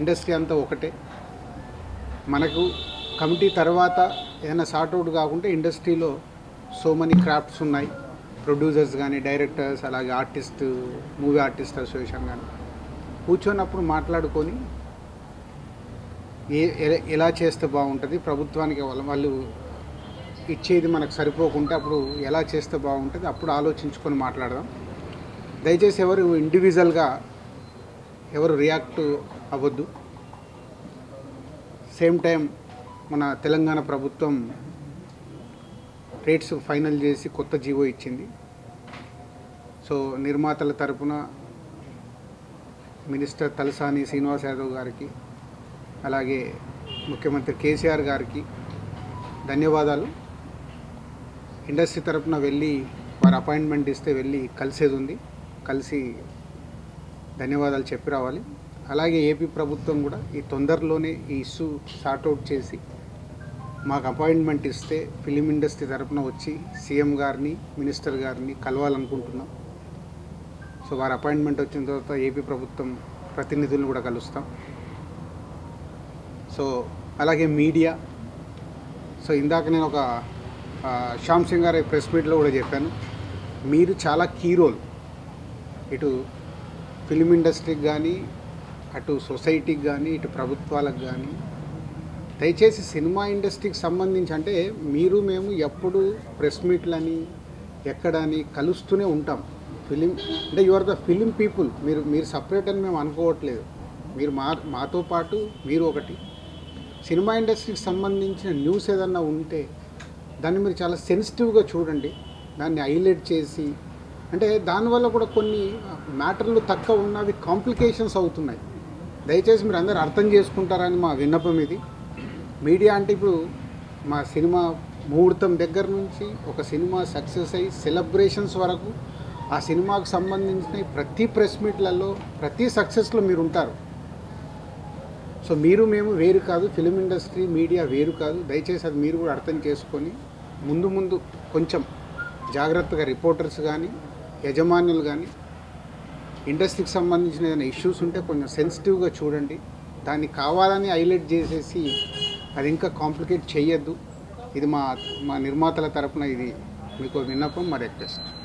industry అంతా ఒకటే మనకు కమిటీ తర్వాత ఏదైనా సార్ట్అవుట్ కాకుంటే ఇండస్ట్రీలో సో మనీ క్రాఫ్ట్స్ ఉన్నాయి ప్రొడ్యూసర్స్ కానీ డైరెక్టర్స్ అలాగే ఆర్టిస్ట్ మూవీ ఆర్టిస్ట్ అసోసియేషన్ కానీ కూర్చొన్నప్పుడు మాట్లాడుకొని ఏ ఎ- ఎలా చేస్తే బాగుంటుంది ప్రభుత్వానికి వాళ్ళ- వాళ్ళు ఇచ్చేది మనకు సరిపోకుంటే అప్పుడు ఎలా చేస్తే బాగుంటుంది అప్పుడు ఆలోచించుకొని మాట్లాడదాం దయచేసి ఎవరు ఇండివిజువల్గా ఎవరు రియాక్ట్ అవ్వద్దు సేమ్ టైం మన తెలంగాణ ప్రభుత్వం రేట్స్ ఫైనల్ చేసి కొత్త జీవో ఇచ్చింది సో నిర్మాతల తరపున మినిస్టర్ తలసాని శ్రీనివాస్ యాదవ్ గారికి అలాగే ముఖ్యమంత్రి కేసీఆర్ గారికి ధన్యవాదాలు ఇండస్ట్రీ తరపున వెళ్ళి వారు అపాయింట్మెంట్ ఇస్తే వెళ్ళి కలిసేది ఉంది కలిసి ధన్యవాదాలు చెప్పి రావాలి అలాగే ఏపీ ప్రభుత్వం కూడా ఈ తొందరలోనే ఈ ఇష్యూ సార్ట్అవుట్ చేసి మాకు అపాయింట్మెంట్ ఇస్తే ఫిలిం ఇండస్ట్రీ తరపున వచ్చి సీఎం గారిని మినిస్టర్ గారిని కలవాలనుకుంటున్నాం సో వారి అపాయింట్మెంట్ వచ్చిన తర్వాత ఏపీ ప్రభుత్వం ప్రతినిధులను కూడా కలుస్తాం సో అలాగే మీడియా సో ఇందాక నేను ఒక ఆ, శ్యామ్ సింగ్ గారి ప్రెస్ మీట్లో కూడా చెప్పాను మీరు చాలా కీ రోల్ ఇటు ఫిలిం ఇండస్ట్రీకి కానీ అటు సొసైటీకి కానీ ఇటు ప్రభుత్వాలకు కానీ దయచేసి సినిమా ఇండస్ట్రీకి సంబంధించి అంటే మీరు మేము ఎప్పుడు ప్రెస్ మీట్లని ఎక్కడని కలుస్తూనే ఉంటాం ఫిలిం అంటే you are the film people మీరు మీరు సపరేట్ అని మేము అనుకోవట్లేదు మీరు మా మాతో పాటు మీరు ఒకటి సినిమా ఇండస్ట్రీకి సంబంధించిన న్యూస్ ఏదన్నా ఉంటే దాన్ని మీరు చాలా సెన్సిటివ్గా చూడండి దాన్ని హైలైట్ చేసి అంటే దానివల్ల కూడా కొన్ని మ్యాటర్లు తక్కువ ఉన్నవి కాంప్లికేషన్స్ అవుతున్నాయి దయచేసి మీరు అందరూ అర్థం చేసుకుంటారని మా విన్నపం ఇది మీడియా అంటే ఇప్పుడు మా సినిమా ముహూర్తం దగ్గర నుంచి ఒక సినిమా సక్సెస్ అయ్యి సెలబ్రేషన్స్ వరకు ఆ సినిమాకు సంబంధించిన ప్రతి ప్రెస్ మీట్లలో ప్రతి సక్సెస్లో మీరు ఉంటారు సో మీరు మేము వేరు కాదు ఫిలిం ఇండస్ట్రీ మీడియా వేరు కాదు దయచేసి అది మీరు కూడా అర్థం చేసుకొని ముందు ముందు కొంచెం జాగ్రత్తగా రిపోర్టర్స్ కానీ యజమానులు కానీ ఇండస్ట్రీకి సంబంధించిన ఏదైనా ఇష్యూస్ ఉంటే కొంచెం సెన్సిటివ్గా చూడండి దాన్ని కావాలని హైలైట్ చేసేసి అది ఇంకా కాంప్లికేట్ చేయొద్దు ఇది మా మా నిర్మాతల తరపున ఇది మీకు విన్నపం మా రిక్వెస్ట్